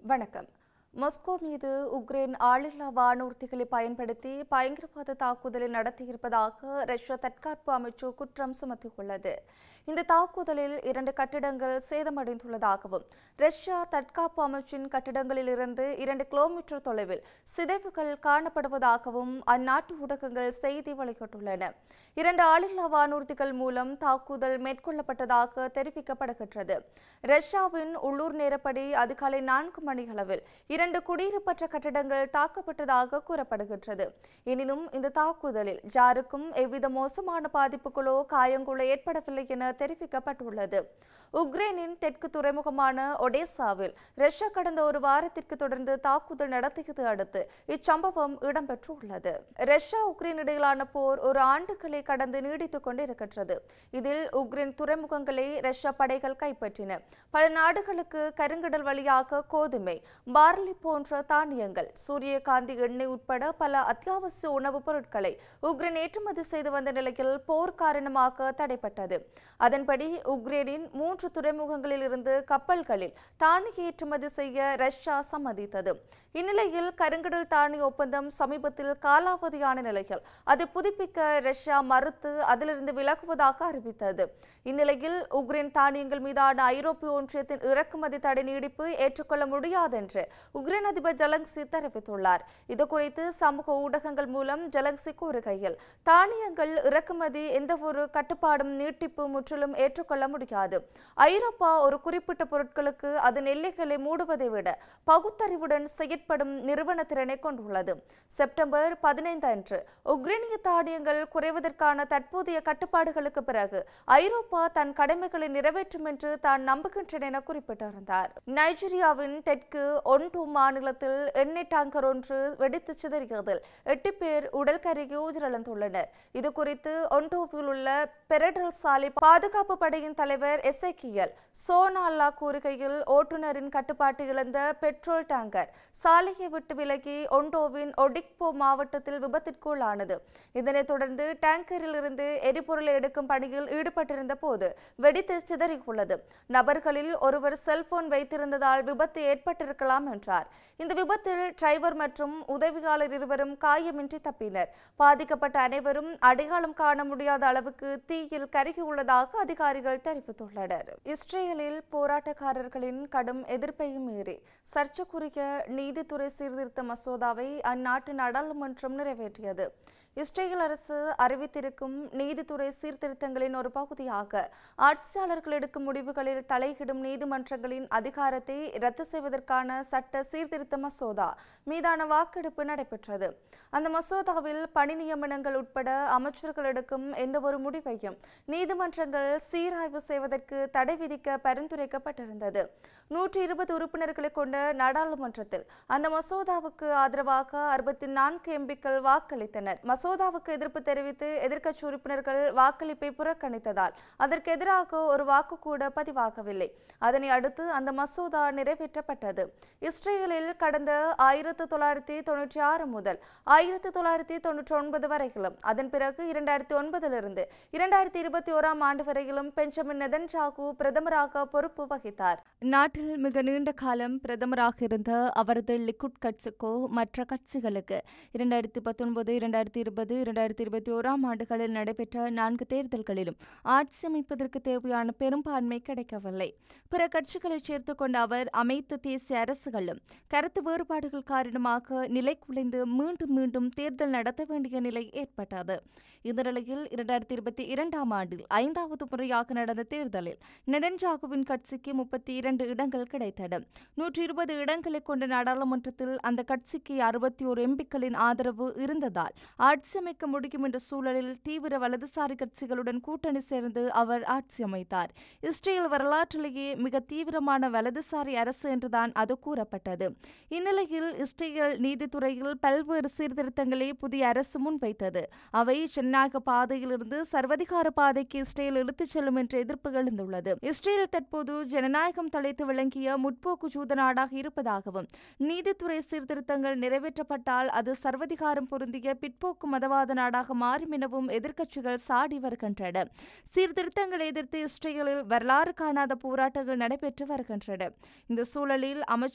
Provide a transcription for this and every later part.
வணக்கம் மாஸ்கோ மீது உக்ரைன் ஆளில்லா வானூர்திகளை பயன்படுத்தி பயங்கரவாத தாக்குதலை நடத்தியிருப்பதாக ரஷ்ய தற்காப்பு அமைச்சு குற்றம் சுமத்தியுள்ளது இந்த தாக்குதலில் இரண்டு கட்டிடங்கள் சேதமடைந்துள்ளதாகவும் ரஷ்யா தற்காப்பு அமைச்சின் கட்டிடங்களில் இருந்து இரண்டு கிலோமீட்டர் தொலைவில் சிதைவுகள் காணப்படுவதாகவும் அந்நாட்டு ஊடகங்கள் செய்தி வெளியிட்டுள்ளன இரண்டு ஆளில்லா வானூர்திகள் மூலம் தாக்குதல் மேற்கொள்ளப்பட்டதாக தெரிவிக்கப்படுகின்றது ரஷ்யாவின் உள்ளூர் நேரப்படி அதிகாலை நான்கு மணியளவில் இரண்டு குடியிருப்பற்ற கட்டடங்கள் தாக்கப்பட்டதாக கூறப்படுகின்றது எனினும் இந்த தாக்குதலில் யாருக்கும் எவ்வித மோசமான பாதிப்புகளோ காயங்களோ ஏற்படவில்லை என தெரிவிக்கப்பட்டுள்ளது உக்ரைனின் தெற்கு துறைமுகமான ஒடேசாவில் ரஷ்யா கடந்த ஒரு வாரத்திற்கு தொடர்ந்து தாக்குதல் நடத்தியது அடுத்து இச்சம்பவம் இடம்பெற்றுள்ளது ரஷ்யா உக்ரைன் இடையிலான போர் ஒரு ஆண்டுகளை கடந்து நீடித்துக் கொண்டிருக்கின்றது இதில் உக்ரைன் துறைமுகங்களை ரஷ்யா படைகள் கைப்பற்றின பல நாடுகளுக்கு கருங்கடல் வழியாக கோதுமை பார்லி போன்ற தானியங்கள் சூரியகாந்தி எண்ணெய் உட்பட பல அத்தியாவசிய உணவுப் பொருட்களை உக்ரைன் ஏற்றுமதி செய்து வந்த நிலையில் போர் காரணமாக தடைப்பட்டது அதன்படி உக்ரைனின் மூன்று துறைமுகங்களில் இருந்து கப்பல்களில் தானிய ஏற்றுமதி செய்ய ரஷ்யா சம்மதித்தது இந்நிலையில் கருங்கடல் தானிய ஒப்பந்தம் சமீபத்தில் காலாவதியான நிலையில் அதை புதுப்பிக்க ரஷ்யா மறுத்து அதிலிருந்து விலகுவதாக அறிவித்தது இந்நிலையில் உக்ரைன் தானியங்கள் மீதான ஐரோப்பிய ஒன்றியத்தின் இறக்குமதி தடை நீடிப்பு ஏற்றுக்கொள்ள முடியாது என்று உக்ரைன் அதிபர் ஜலங்சி தெரிவித்துள்ளார் இதுகுறித்து சமூக ஊடகங்கள் மூலம் ஜலங்சி கூறுகையில் தானியங்கள் இறக்குமதி எந்தவொரு கட்டுப்பாடும் நீட்டிப்பு முற்றிலும் ஏற்றுக்கொள்ள முடியாது ஐரோப்பா ஒரு குறிப்பிட்ட பொருட்களுக்கு அதன் எல்லைகளை மூடுவதை விட பகுத்தறிவுடன் செயற்படும் நிறுவன திறனை கொண்டுள்ளது செப்டம்பர் பதினைந்து அன்று உக்ரைனிய தானியங்கள் குறைவதற்கான தற்போதைய கட்டுப்பாடுகளுக்கு பிறகு ஐரோப்பா தன் கடமைகளை நிறைவேற்றும் என்று தான் நம்புகின்றேன் என குறிப்பிட்டிருந்தார் நைஜீரியாவின் தெற்கு ஒன்டு மாநிலத்தில் எண்ணெய் டேங்கர் ஒன்று வெடித்து சிதறியதில் எட்டு பேர் உடல் கருகி உயிரிழந்துள்ளனர் இது குறித்து ஒன்டோவில் உள்ள பெரடல் சாலை பாதுகாப்பு படையின் தலைவர் எசேக்கியல் சோனால்லா கூறுகையில் ஓட்டுநரின் கட்டுப்பாட்டு இழந்த பெட்ரோல் டேங்கர் சாலையை விட்டு விலகி ஒண்டோவின் ஒடிக்போ மாவட்டத்தில் விபத்திற்குள்ளானது இதனைத் தொடர்ந்து டேங்கரில் இருந்து எரிபொருளை எடுக்கும் பணியில் ஈடுபட்டிருந்த போது வெடித்து சிதறியுள்ளது நபர்களில் ஒருவர் செல்போன் வைத்திருந்ததால் விபத்து ஏற்பட்டிருக்கலாம் என்றார் இந்த விபத்தில் டிரைவர் மற்றும் உதவியாளர் இருவரும் காயமின்றி தப்பினர் பாதிக்கப்பட்ட அனைவரும் அடையாளம் காண முடியாத அளவுக்கு தீயில் கருகியுள்ளதாக அதிகாரிகள் தெரிவித்துள்ளனர் இஸ்ரேலில் போராட்டக்காரர்களின் கடும் எதிர்ப்பையும் மீறி சர்ச்சைக்குரிய நீதித்துறை சீர்திருத்த மசோதாவை அந்நாட்டு நாடாளுமன்றம் நிறைவேற்றியது இஸ்ரேல் அரசு அறிவித்திருக்கும் நீதித்துறை சீர்திருத்தங்களின் ஒரு பகுதியாக ஆட்சியாளர்கள் எடுக்கும் முடிவுகளில் தலையிடும் நீதிமன்றங்களின் அதிகாரத்தை ரத்து செய்வதற்கான சட்ட சீர்திருத்த மசோதா மீதான வாக்கெடுப்பு நடைபெற்றது அந்த மசோதாவில் பணி நியமனங்கள் உட்பட அமைச்சர்கள் எடுக்கும் எந்த ஒரு முடிவையும் நீதிமன்றங்கள் சீராய்வு செய்வதற்கு தடை விதிக்க பரிந்துரைக்கப்பட்டிருந்தது நூற்றி இருபது உறுப்பினர்களை கொண்ட நாடாளுமன்றத்தில் அந்த மசோதாவுக்கு ஆதரவாக அறுபத்தி நான்கு எம்பிக்கள் வாக்களித்தனர் மசோதாவுக்கு எதிர்ப்பு தெரிவித்து எதிர்க்கட்சி உறுப்பினர்கள் வாக்களிப்பை புறக்கணித்ததால் அதற்கு எதிராக ஒரு வாக்கு கூட பதிவாகவில்லை அதனை அடுத்து அந்த மசோதா நிறைவேற்றப்பட்டது இஸ்ரேலில் கடந்த ஆயிரத்தி தொள்ளாயிரத்தி தொண்ணூற்றி ஆறு முதல் ஆயிரத்தி தொள்ளாயிரத்தி தொண்ணூற்றி ஒன்பது வரையிலும் அதன் பிறகு இரண்டாயிரத்தி ஒன்பதிலிருந்து இரண்டாயிரத்தி இருபத்தி ஓராம் ஆண்டு வரையிலும் பெஞ்சமின் நெதன்ஜாகு பிரதமராக பொறுப்பு வகித்தார் நாட்டில் மிக நீண்ட காலம் பிரதமராக இருந்த அவரது லிக்குட் கட்சிக்கோ மற்ற கட்சிகளுக்கு இரண்டாயிரத்தி பத்தொன்பது இரண்டாயிரத்தி இருபது இரண்டாயிரத்தி இருபத்தி ஓராம் ஆண்டுகளில் நடைபெற்ற நான்கு தேர்தல்களிலும் ஆட்சி அமைப்பதற்கு தேவையான பெரும்பான்மை கிடைக்கவில்லை பிற கட்சிகளைச் சேர்த்துக் கொண்ட அவர் அமைத்த தேசிய அரசுகளும் கருத்து வேறுபாடுகள் காரணமாக நிலை குலைந்து மீண்டும் மீண்டும் தேர்தல் நடத்த வேண்டிய நிலை ஏற்பட்டது இந்த நிலையில் இரண்டாயிரத்தி இருபத்தி இரண்டாம் ஆண்டில் ஐந்தாவது முறையாக நடந்த தேர்தலில் நெதன்ஜாகுவின் கட்சிக்கு முப்பத்தி இரண்டு இடங்கள் கிடைத்தன நூற்றி இருபது இடங்களை கொண்ட நாடாளுமன்றத்தில் அந்த கட்சிக்கு அறுபத்தி ஒரு எம்பிக்களின் ஆதரவு இருந்ததால் ஆட்சி அமைக்க முடியும் என்ற சூழலில் தீவிர வலதுசாரி கட்சிகளுடன் கூட்டணி சேர்ந்து அவர் ஆட்சி அமைத்தார் இஸ்ரேல் வரலாற்றிலேயே மிக தீவிரமான வலதுசாரி அரசு என்றுதான் அது கூறப்பட்டது இந்நிலையில் இஸ்ரேல் நீதித்துறையில் பல்வேறு சீர்திருத்தங்களை புதிய அரசு முன்வைத்தது அவை ஜனநாயக பாதையிலிருந்து சர்வதிகார பாதைக்கு இஸ்ரேல் இழுத்துச் செல்லும் என்ற எதிர்ப்பு எழுந்துள்ளது இஸ்ரேல் தற்போது ஜனநாயகம் தழைத்து விளங்கிய முற்போக்கு ஜூத நாடாக இருப்பதாகவும் நீதித்துறை சீர்திருத்தங்கள் நிறைவேற்றப்பட்டால் அது சர்வதிகாரம் பொருந்திய பிற்போக்கு மதவாத நாடாக மாறும் எனவும் எதிர்க்கட்சிகள் சாடி வருகின்றன சீர்திருத்தங்களை எதிர்த்து இஸ்ரேலில் வரலாறு காணாத போராட்டங்கள் நடைபெற்று வருகின்றன இந்த சூழலில் அமைச்சர்களின்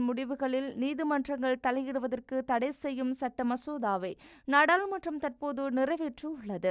முடிவுகளில் நீதிமன்றங்கள் தலையிடுவதற்கு தடை செய்யும் சட்ட மசோதாவை நாடாளுமன்றம் தற்போது நிறைவேற்றியுள்ளது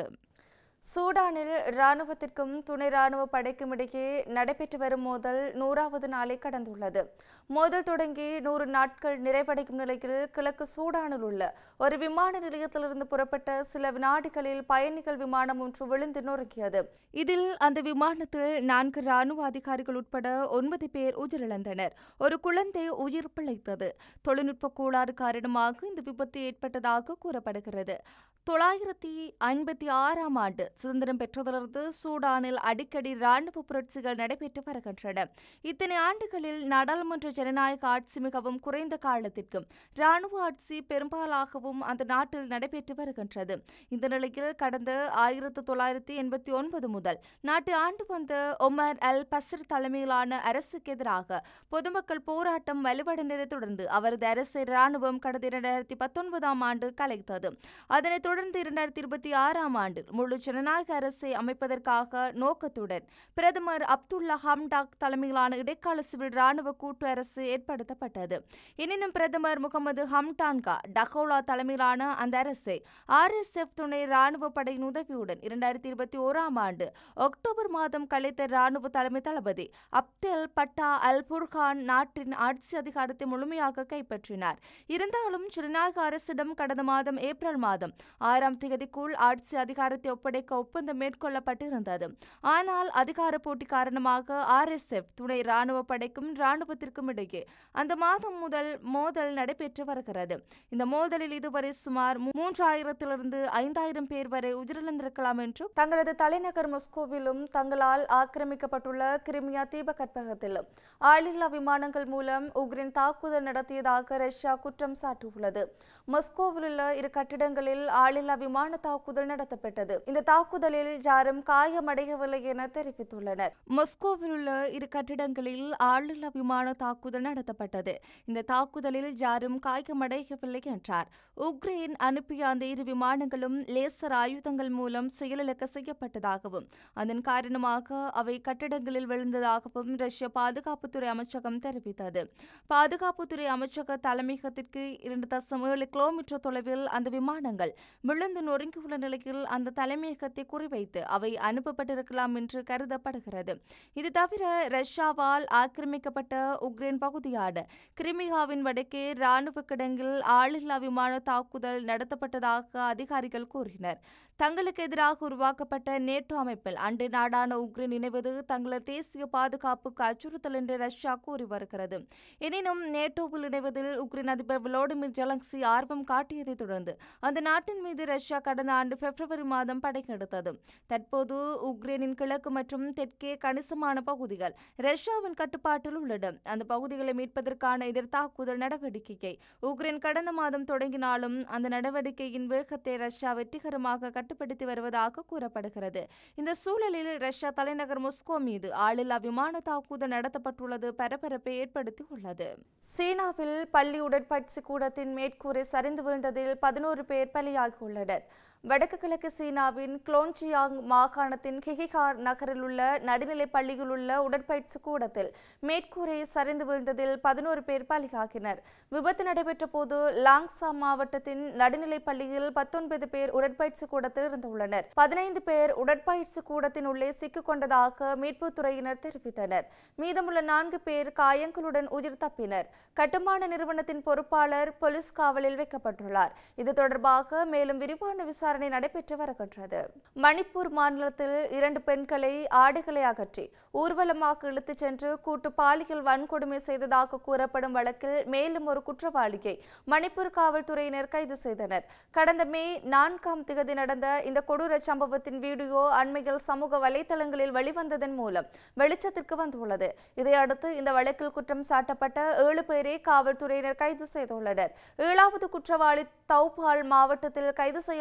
சூடானில் இராணுவத்திற்கும் துணை இராணுவ படைக்கும் இடையே நடைபெற்று வரும் மோதல் நூறாவது நாளை கடந்துள்ளது மோதல் தொடங்கி நூறு நாட்கள் நிறைவடையும் நிலையில் கிழக்கு சூடானில் உள்ள ஒரு விமான நிலையத்திலிருந்து புறப்பட்ட சில வினாடிகளில் பயணிகள் விமானம் ஒன்று விழுந்து நொறுக்கியது இதில் அந்த விமானத்தில் நான்கு இராணுவ அதிகாரிகள் உட்பட ஒன்பது பேர் உயிரிழந்தனர் ஒரு குழந்தை உயிர் பிழைத்தது தொழில்நுட்ப கோளாறு காரணமாக இந்த விபத்து ஏற்பட்டதாக கூறப்படுகிறது தொள்ளாயிரத்தி ஐம்பத்தி ஆறாம் ஆண்டு சுதந்திரம் பெற்றதிலிருந்து சூடானில் அடிக்கடி இராணுவ புரட்சிகள் நடைபெற்று வருகின்றன இத்தனை ஆண்டுகளில் நாடாளுமன்ற ஜனநாயக ஆட்சி மிகவும் குறைந்த காலத்திற்கும் இராணுவ ஆட்சி பெரும்பாலாகவும் அந்த நாட்டில் நடைபெற்று வருகின்றது இந்த நிலையில் கடந்த ஆயிரத்து தொள்ளாயிரத்தி எண்பத்தி ஒன்பது முதல் நாட்டை ஆண்டு வந்த ஒமர் அல் பசிர் தலைமையிலான அரசுக்கு எதிராக பொதுமக்கள் போராட்டம் வலுவடைந்ததைத் தொடர்ந்து அவரது அரசை இராணுவம் கடந்த இரண்டாயிரத்தி பத்தொன்பதாம் ஆண்டு கலைத்தது அதனைத் தொடர்ந்து இரண்டாயிரத்தி இருபத்தி ஆறாம் ஆண்டில் முழு ஜனநாயக அரசை அமைப்பதற்காக நோக்கத்துடன் பிரதமர் அப்துல்லா ஹம்டாக் தலைமையிலான இடைக்கால சிவில் ராணுவ கூட்டு அரசு ஏற்படுத்தப்பட்டது எனினும் பிரதமர் முகமது ஹம்டான்கா டகோலா தலைமையிலான அந்த அரசை ஆர்எஸ்எஃப் துணை ராணுவ படையின் உதவியுடன் இரண்டாயிரத்தி இருபத்தி ஓராம் ஆண்டு அக்டோபர் மாதம் கலைத்த ராணுவ தலைமை தளபதி அப்தெல் பட்டா அல் புர்கான் நாட்டின் ஆட்சி அதிகாரத்தை முழுமையாக கைப்பற்றினார் இருந்தாலும் ஜனநாயக அரசிடம் கடந்த மாதம் ஏப்ரல் மாதம் ஆறாம் தேதிக்குள் ஆட்சி அதிகாரத்தை ஒப்படைக்க ஒப்பந்தம் மேற்கொள்ளப்பட்டிருந்தது ஆனால் அதிகார போட்டி காரணமாக ஆர்எஸ்எஃப் துணை ராணுவ படைக்கும் ராணுவத்திற்கும் இடையே அந்த மாதம் முதல் மோதல் நடைபெற்று வருகிறது இந்த மோதலில் இதுவரை சுமார் மூன்றாயிரத்திலிருந்து ஐந்தாயிரம் பேர் வரை உயிரிழந்திருக்கலாம் என்று தங்களது தலைநகர் மொஸ்கோவிலும் தங்களால் ஆக்கிரமிக்கப்பட்டுள்ள கிரிமியா தீபகற்பகத்திலும் ஆளில்லா விமானங்கள் மூலம் உக்ரைன் தாக்குதல் நடத்தியதாக ரஷ்யா குற்றம் சாட்டியுள்ளது மொஸ்கோவில் உள்ள இரு கட்டிடங்களில் ஆளில்லா விமான தாக்குதல் நடத்தப்பட்டது இந்த தாக்குதலில் யாரும் காயமடையவில்லை என தெரிவித்துள்ளனர் மொஸ்கோவில் உள்ள இரு கட்டிடங்களில் ஆளில்லா விமான தாக்குதல் நடத்தப்பட்டது இந்த தாக்குதலில் யாரும் காயமடையவில்லை என்றார் உக்ரைன் அனுப்பிய அந்த இரு விமானங்களும் லேசர் ஆயுதங்கள் மூலம் செயலிழக்க செய்யப்பட்டதாகவும் அதன் காரணமாக அவை கட்டிடங்களில் விழுந்ததாகவும் ரஷ்ய பாதுகாப்புத்துறை அமைச்சகம் தெரிவித்தது பாதுகாப்புத்துறை அமைச்சக தலைமையகத்திற்கு இரண்டு தசம் ஏழு கிலோமீட்டர் தொலைவில் அந்த விமானங்கள் விழுந்து நொறுங்கியுள்ள நிலையில் அந்த தலைமையகத்தை குறிவைத்து அவை அனுப்பப்பட்டிருக்கலாம் என்று கருதப்படுகிறது இது தவிர ரஷ்யாவால் ஆக்கிரமிக்கப்பட்ட உக்ரைன் பகுதியான கிரிமியாவின் வடக்கே ராணுவ கிடங்கில் ஆளில்லா விமான தாக்குதல் நடத்தப்பட்டதாக அதிகாரிகள் கூறினர் தங்களுக்கு எதிராக உருவாக்கப்பட்ட நேட்டோ அமைப்பில் அண்டை நாடான உக்ரைன் இணைவது தங்களது தேசிய பாதுகாப்புக்கு அச்சுறுத்தல் என்று ரஷ்யா கூறி வருகிறது எனினும் நேட்டோவில் இணைவதில் உக்ரைன் அதிபர் விளோடிமிர் ஜெலன்ஸ்கி ஆர்வம் காட்டியதைத் தொடர்ந்து அந்த நாட்டின் மீது ரஷ்யா கடந்த ஆண்டு பிப்ரவரி மாதம் படையெடுத்தது தற்போது உக்ரைனின் கிழக்கு மற்றும் தெற்கே கணிசமான பகுதிகள் ரஷ்யாவின் கட்டுப்பாட்டில் உள்ளன அந்த பகுதிகளை மீட்பதற்கான எதிர் தாக்குதல் நடவடிக்கையை உக்ரைன் கடந்த மாதம் தொடங்கினாலும் அந்த நடவடிக்கையின் வேகத்தை ரஷ்யா வெற்றிகரமாக கட்டுப்படுத்தி வருவதாக கூறப்படுகிறது இந்த சூழலில் ரஷ்யா தலைநகர் மாஸ்கோ மீது ஆளில்லா விமான தாக்குதல் நடத்தப்பட்டுள்ளது பரபரப்பை ஏற்படுத்தியுள்ளது சீனாவில் பள்ளி உடற்பயிற்சி கூடத்தின் மேற்கூரை சரிந்து விழுந்ததில் பதினோரு பேர் பலியாகியுள்ளனர் வடக்கு கிழக்கு சீனாவின் குளோன்ஜியாங் மாகாணத்தின் கிகிகார் நகரில் உள்ள நடுநிலைப் பள்ளியில் உள்ள உடற்பயிற்சி கூடத்தில் மேற்கூரை சரிந்து விழுந்ததில் பதினோரு பேர் பலியாகினர் விபத்து நடைபெற்ற போது லாங்சா மாவட்டத்தின் நடுநிலைப் பள்ளியில் பத்தொன்பது பேர் உடற்பயிற்சி கூடத்தில் இருந்துள்ளனர் பதினைந்து பேர் உடற்பயிற்சி கூடத்தின் உள்ளே சிக்கிக் கொண்டதாக மீட்புத் துறையினர் தெரிவித்தனர் மீதமுள்ள நான்கு பேர் காயங்களுடன் உயிர் தப்பினர் கட்டுமான நிறுவனத்தின் பொறுப்பாளர் போலீஸ் காவலில் வைக்கப்பட்டுள்ளார் இது தொடர்பாக மேலும் விரிவான விசாரணை நடைபெற்று வருகின்றது மணிப்பூர் மாநிலத்தில் இரண்டு பெண்களை ஆடைகளை அகற்றி ஊர்வலமாக இழுத்துச் சென்று கூட்டு பாலியல் வன்கொடுமை செய்ததாக கூறப்படும் வழக்கில் மேலும் ஒரு குற்றவாளியை மணிப்பூர் காவல்துறையினர் கைது செய்தனர் கடந்த மே நான்காம் திகதி நடந்த இந்த கொடூர சம்பவத்தின் வீடியோ அண்மையில் சமூக வலைதளங்களில் வெளிவந்ததன் மூலம் வெளிச்சத்திற்கு வந்துள்ளது இதையடுத்து இந்த வழக்கில் குற்றம் சாட்டப்பட்ட ஏழு பேரை காவல்துறையினர் கைது செய்துள்ளனர் ஏழாவது குற்றவாளி தௌபால் மாவட்டத்தில் கைது செய்யப்பட்டதாக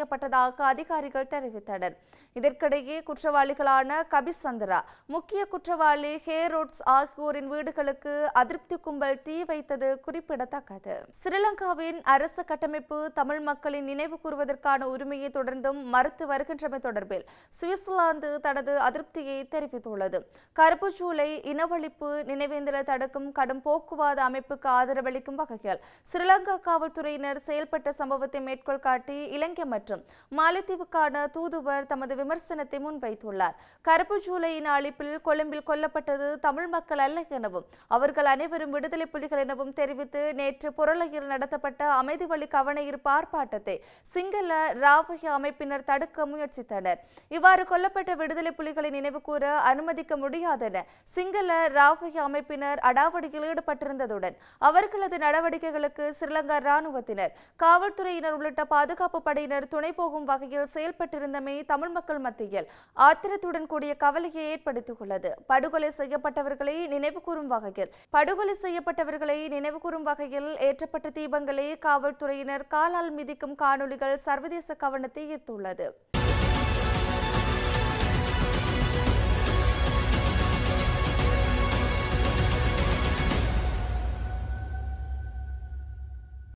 வருவதாக அதிகாரிகள் தெரிவித்தனர் இதற்கிடையே குற்றவாளிகளான கபிஸ் சந்திரா முக்கிய குற்றவாளி ஹேரோட்ஸ் ஆகியோரின் வீடுகளுக்கு அதிருப்தி கும்பல் தீ வைத்தது குறிப்பிடத்தக்கது ஸ்ரீலங்காவின் அரசு கட்டமைப்பு தமிழ் மக்களின் நினைவு கூறுவதற்கான உரிமையை தொடர்ந்தும் மறுத்து வருகின்றமை தொடர்பில் சுவிட்சர்லாந்து தனது அதிருப்தியை தெரிவித்துள்ளது கருப்பு ஜூலை இனவழிப்பு நினைவேந்தலை தடுக்கும் கடும் போக்குவாத அமைப்புக்கு ஆதரவளிக்கும் வகையில் ஸ்ரீலங்கா காவல்துறையினர் செயல்பட்ட சம்பவத்தை மேற்கோள் காட்டி இலங்கை மற்றும் மாலத்தீவுக்கான தூதுவர் தமது விமர்சனத்தை முன்வைத்துள்ளார் கருப்பு ஜூலையின் அழிப்பில் கொழும்பில் கொல்லப்பட்டது தமிழ் மக்கள் அல்ல எனவும் அவர்கள் அனைவரும் விடுதலை புலிகள் எனவும் தெரிவித்து நேற்று புரளையில் நடத்தப்பட்ட அமைதி வழி கவனஈர்ப்பு ஆர்ப்பாட்டத்தை சிங்கள ராவய அமைப்பினர் தடுக்க முயற்சித்தனர் இவ்வாறு கொல்லப்பட்ட விடுதலை புலிகளை நினைவு கூற அனுமதிக்க முடியாதென சிங்கள ராவய அமைப்பினர் அடாவடியில் ஈடுபட்டிருந்ததுடன் அவர்களது நடவடிக்கைகளுக்கு ஸ்ரீலங்கா ராணுவத்தினர் காவல்துறையினர் உள்ளிட்ட பாதுகாப்பு படையினர் துணை போகும் வகையில் செயல்பட்டிருந்தமை தமிழ் மக்கள் மத்தியில் ஆத்திரத்துடன் கூடிய கவலையை ஏற்படுத்தியுள்ளது படுகொலை செய்யப்பட்டவர்களை நினைவு கூறும் வகையில் படுகொலை செய்யப்பட்டவர்களை நினைவு கூறும் வகையில் ஏற்றப்பட்ட தீபங்களை காவல்துறையினர் காலால் மிதிக்கும் காணொளிகள் சர்வதேச கவனத்தை ஈர்த்துள்ளது